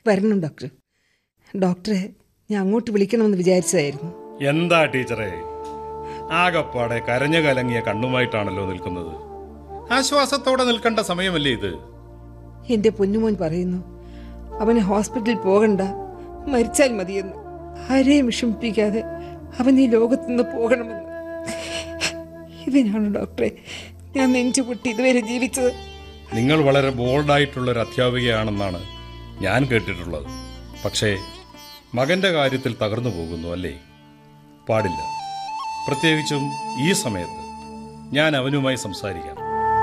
വരണം ഡോക്ടർ ഡോക്ടറെ ഞാൻ അങ്ങോട്ട് വിളിക്കണമെന്ന് വിചാരിച്ചതായിരുന്നു എന്താ ടീച്ചറെ ആകപ്പാടെ കരഞ്ഞു കലങ്ങിയ കണ്ണുമായിട്ടാണല്ലോ നിൽക്കുന്നത് ആശ്വാസത്തോടെ നിൽക്കേണ്ട സമയമല്ലേ ഇത് എന്റെ പൊന്നുമോൻ പറയുന്നു അവന് ഹോസ്പിറ്റലിൽ പോകണ്ട മരിച്ചാൽ മതിയെന്ന് ആരെയും വിഷമിപ്പിക്കാതെ അവൻ ഈ ലോകത്തു നിന്ന് പോകണമെന്ന് ഇതിനാണ് ഡോക്ടറെ ഞാൻ നെഞ്ചു പൊട്ടി ഇതുവരെ ജീവിച്ചത് നിങ്ങൾ വളരെ ബോൾഡായിട്ടുള്ള ഒരു അധ്യാപികയാണെന്നാണ് ഞാൻ കേട്ടിട്ടുള്ളത് പക്ഷേ മകന്റെ കാര്യത്തിൽ തകർന്നു പോകുന്നു അല്ലേ പാടില്ല പ്രത്യേകിച്ചും ഈ സമയത്ത് ഞാൻ അവനുമായി സംസാരിക്കാം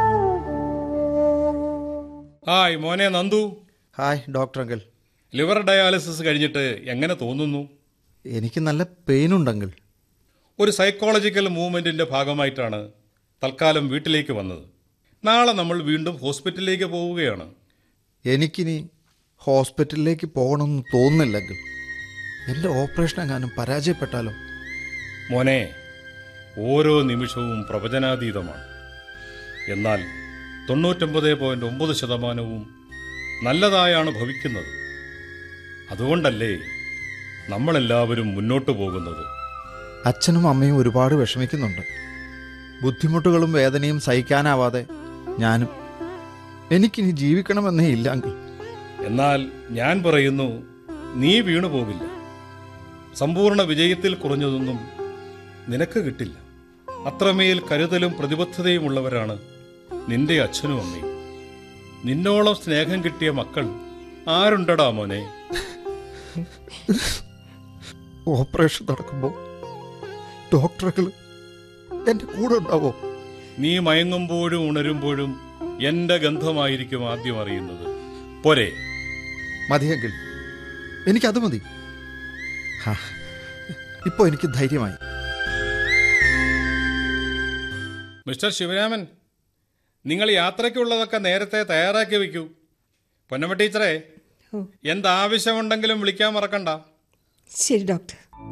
ഹായ് മോനെ Nandu hi doctor uncle liver dialysis കഴിഞ്ഞിട്ട് എങ്ങനെ തോന്നുന്നു എനിക്ക് നല്ല പെയിൻ ഉണ്ടങ്കിൾ ഒരു സൈക്കോളജിക്കൽ മൂവ്മെന്റിന്റെ ഭാഗമായിട്ടാണ് തൽക്കാലം വീട്ടിലേക്ക് വന്നത് നാളെ നമ്മൾ വീണ്ടും ഹോസ്പിറ്റലിലേക്ക് പോവുകയാണ് എനിക്കിനി ഹോസ്പിറ്റലിലേക്ക് പോകണമെന്ന് തോന്നുന്നില്ലെങ്കിൽ എൻ്റെ ഓപ്പറേഷൻ എങ്ങാനും പരാജയപ്പെട്ടാലോ മോനെ ഓരോ നിമിഷവും പ്രവചനാതീതമാണ് എന്നാൽ തൊണ്ണൂറ്റൊമ്പത് പോയിന്റ് ഒമ്പത് ശതമാനവും നല്ലതായാണ് ഭവിക്കുന്നത് അതുകൊണ്ടല്ലേ നമ്മളെല്ലാവരും മുന്നോട്ടു പോകുന്നത് അച്ഛനും അമ്മയും ഒരുപാട് വിഷമിക്കുന്നുണ്ട് ബുദ്ധിമുട്ടുകളും വേദനയും സഹിക്കാനാവാതെ ഞാനും എനിക്കിനി ജീവിക്കണമെന്നേ ഇല്ല അങ്കിൾ എന്നാൽ ഞാൻ പറയുന്നു നീ വീണു പോകില്ല സമ്പൂർണ്ണ വിജയത്തിൽ കുറഞ്ഞതൊന്നും നിനക്ക് കിട്ടില്ല അത്രമേൽ കരുതലും പ്രതിബദ്ധതയും ഉള്ളവരാണ് നിന്റെ അച്ഛനും അമ്മയും നിന്നോളം സ്നേഹം കിട്ടിയ മക്കൾ ആരുണ്ടടാ മോനെ ഓപ്പറേഷൻ നടക്കുമ്പോൾ ഡോക്ടറുകൾ എൻ്റെ കൂടെ ഉണ്ടാവോ നീ മയങ്ങുമ്പോഴും ഉണരുമ്പോഴും എന്റെ ഗന്ധമായിരിക്കും ആദ്യം അറിയുന്നത് പോരെ മതിയെങ്കിൽ എനിക്കത് മതി ഹാ, ഇപ്പൊ എനിക്ക് ധൈര്യമായി മിസ്റ്റർ ശിവരാമൻ നിങ്ങൾ യാത്രയ്ക്കുള്ളതൊക്കെ നേരത്തെ തയ്യാറാക്കി വെക്കൂ പൊന്നമ്മ ടീച്ചറെ ഓ. എന്താവശ്യമുണ്ടെങ്കിലും വിളിക്കാൻ മറക്കണ്ട ശരി ഡോക്ടർ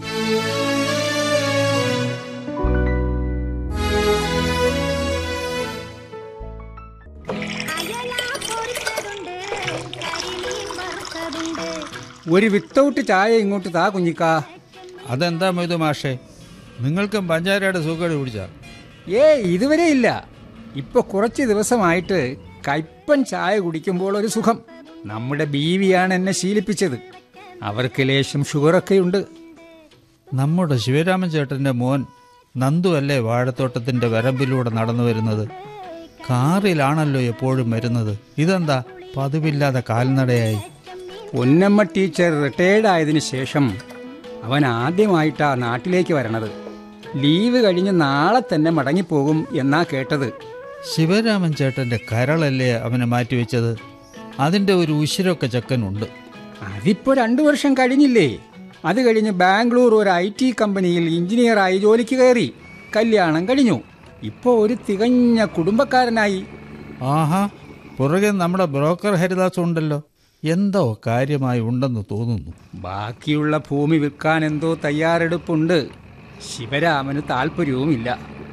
അയല പൊരിച്ചതുണ്ട് കരിമീൻ വറുത്തതുണ്ട് ഒരു വിത്തൗട്ട് ചായ ഇങ്ങോട്ട് താ കുഞ്ഞിക്കാ അതെന്താ മൊയ്തു മാഷേ നിങ്ങൾക്കും പഞ്ചാരയുടെ സുഖം പിടിച്ചാ ഏ ഇതുവരെ ഇല്ല ഇപ്പൊ കുറച്ച് ദിവസമായിട്ട് കയ്പൻ ചായ കുടിക്കുമ്പോൾ ഒരു സുഖം നമ്മുടെ ബീവിയാണ് എന്നെ ശീലിപ്പിച്ചത് അവർക്ക് ലേശം ഷുഗറൊക്കെയുണ്ട് നമ്മുടെ ശിവരാമൻ ചേട്ടൻ്റെ മോൻ നന്ദു അല്ലേ വാഴത്തോട്ടത്തിൻ്റെ വരമ്പിലൂടെ നടന്നു വരുന്നത് കാറിലാണല്ലോ എപ്പോഴും വരുന്നത് ഇതെന്താ പതിവില്ലാതെ കാൽനടയായി പൊന്നമ്മ ടീച്ചർ റിട്ടയേർഡ് ആയതിനു ശേഷം അവൻ ആദ്യമായിട്ടാ നാട്ടിലേക്ക് വരണത് ലീവ് കഴിഞ്ഞ് നാളെ തന്നെ മടങ്ങിപ്പോകും എന്നാ കേട്ടത് ശിവരാമൻ ചേട്ടൻ്റെ കരളല്ലേ അവനെ മാറ്റിവെച്ചത് അതിൻ്റെ ഒരു ഉശിരൊക്കെ ചെക്കനുണ്ട് അതിപ്പോ രണ്ടു വർഷം കഴിഞ്ഞില്ലേ അത് കഴിഞ്ഞ് ബാംഗ്ലൂർ ഒരു ഐ ടി കമ്പനിയിൽ എഞ്ചിനീയറായി ജോലിക്ക് കയറി കല്യാണം കഴിഞ്ഞു ഇപ്പോ ഒരു തികഞ്ഞ കുടുംബക്കാരനായി ആഹാ പുറകെ നമ്മുടെ ബ്രോക്കർ ഹരിദാസ് ഉണ്ടല്ലോ എന്തോ കാര്യമായി ഉണ്ടെന്ന് തോന്നുന്നു ബാക്കിയുള്ള ഭൂമി വിൽക്കാൻ എന്തോ തയ്യാറെടുപ്പുണ്ട് ശിവരാമന് താല്പര്യവുമില്ല